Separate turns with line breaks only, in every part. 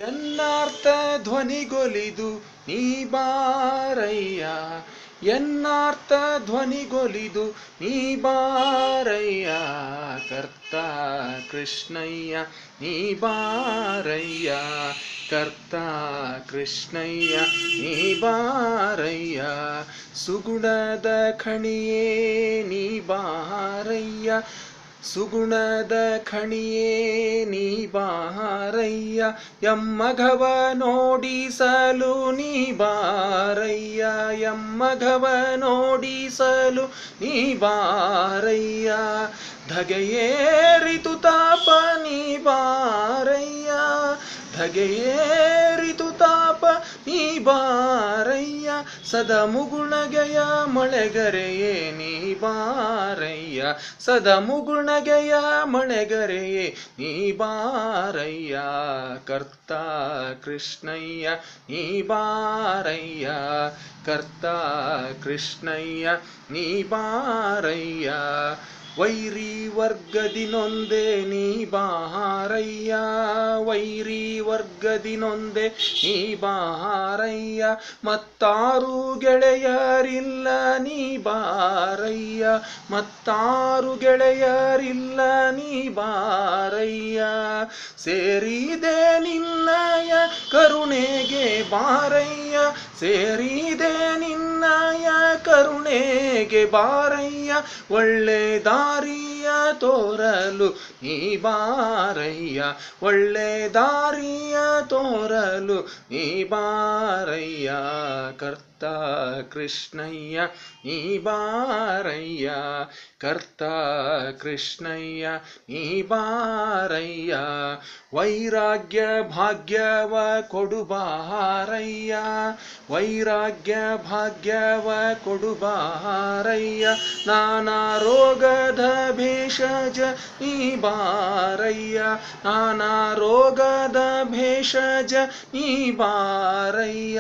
ಎನ್ನಾರ್ಥ ಧ್ವನಿಗೊಲಿದು ನೀ ಬಾರಯ್ಯ ಎನ್ನಾರ್ಥ ಧ್ವನಿಗೊಲಿದು ನೀ ಬಾರಯ್ಯ ಕರ್ತ ಕೃಷ್ಣಯ್ಯ ನೀ ಬಾರಯ್ಯ ಕರ್ತ ಕೃಷ್ಣಯ್ಯ ನೀ ಬಾರಯ್ಯ ಸುಗುಣದ ಖಣಿಯೇ ನೀ ಬಾರಯ್ಯ ಸುಗುಣದ ಖಣಿಯೇ ನೀ ಬಾರಯ್ಯ ಎಮ್ಮಘವ ನೋಡಿಸಲು ನೀ ಬಾರಯ್ಯ ಎಮ್ಮಘವ ನೋಡಿಸಲು ನೀ ಬಾರಯ್ಯ ಧಗೆಯೇರಿತು ತಾಪ ನೀ ಬಾರಯ್ಯ ಧಗೆಯೇರಿತು ತಾಪ ನೀ ಬಾರಯ್ಯ ಸದ ಮುಗುಣಗೆಯ ಮಳೆಗರೆಯೇ ನೀ ಬಾರಯ್ಯ ಸದ ಮುಗುಣಗೆಯ ಮಳೆಗರೆಯೇ ನೀ ಬಾರಯ್ಯ ಕರ್ತ ಕೃಷ್ಣಯ್ಯ ನೀ ಬಾರಯ್ಯ ಕರ್ತ ಕೃಷ್ಣಯ್ಯ ನೀ ಬಾರಯ್ಯ ವೈರಿ ವರ್ಗದಿನೊಂದೇ ನೀ ಬಾರಯ್ಯ ವೈರಿ ವರ್ಗದಿನೊಂದೇ ನೀ ಬಾರಯ್ಯ ಮತ್ತಾರು ಗೆಳೆಯರಿಲ್ಲ ನೀ ಬಾರಯ್ಯ ಮತ್ತಾರು ಗೆಳೆಯರಿಲ್ಲ ನೀ ಬಾರಯ್ಯ ಸೇರಿದೆ ನಿನ್ನಯ ಕರುಣೆಗೆ ಬಾರಯ್ಯ ಸೇರಿದೆ ನಿನ್ನಯ ಕರುಣೆಗೆ ಬಾರಯ್ಯ ಒಳ್ಳೆ ದಾರಿಯ ತೋರಲು ನೀ ಬಾರಯ್ಯ ಒಳ್ಳೆ ದಾರಿಯ ತೋರಲು ನೀ ಬಾರಯ್ಯ ಕರ್ತ ಕೃಷ್ಣಯ್ಯ ನೀ ಬಾರಯ್ಯ ಕರ್ತ ಕೃಷ್ಣಯ್ಯ ನೀ ಬಾರಯ್ಯ ವೈರಾಗ್ಯ ಭಾಗ್ಯವ ಕೊಡು ಬಾರಯ್ಯ ವೈರಾಗ್ಯ ಭಾಗ್ಯವ ಕೊಡು ಬಾರಯ್ಯ ನಾನಾ ರೋಗದ ಭೇಷಜ ನೀ ಬಾರಯ್ಯ ನಾನಾ ರೋಗದ ಭೇಷಜ ನೀ ಬಾರಯ್ಯ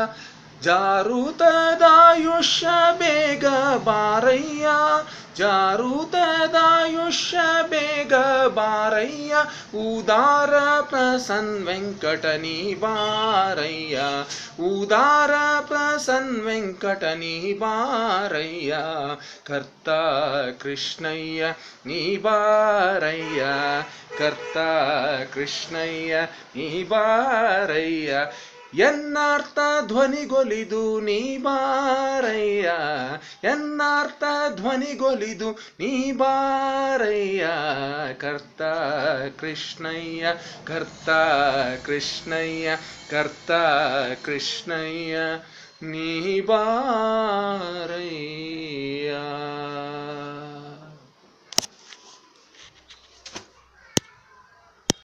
ಜಾರುತದಾಯುಷ್ಯ ಬೇಗ ಬಾರಯ್ಯ ಜಾರುತದಾಯುಷ್ಯ ಬೇಗ ಬಾರಯ್ಯ ಉದಾರ ಪ್ರಸನ್ ವೆಂಕಟ ನೀ ಬಾರಯ್ಯ ಉದಾರ ಪ್ರಸನ್ ವೆಂಕಟ ನೀ ಬಾರಯ್ಯ ಕರ್ತ ಕೃಷ್ಣಯ್ಯ ನೀ ಬಾರಯ್ಯ ಕರ್ತ ಕೃಷ್ಣಯ್ಯ ನೀ ಬಾರಯ್ಯ ಎನ್ನಾರ್ಥ ಧ್ವನಿಗೊಲಿದು ನೀ ಬಾರಯ್ಯ ಎನ್ನಾರ್ಥ ಧ್ವನಿಗೊಲಿದು ನೀ ಬಾರಯ್ಯ ಕರ್ತ ಕೃಷ್ಣಯ್ಯ ಕರ್ತ ಕೃಷ್ಣಯ್ಯ ಕರ್ತ ಕೃಷ್ಣಯ್ಯ ನೀ ಬಾರಯ್ಯ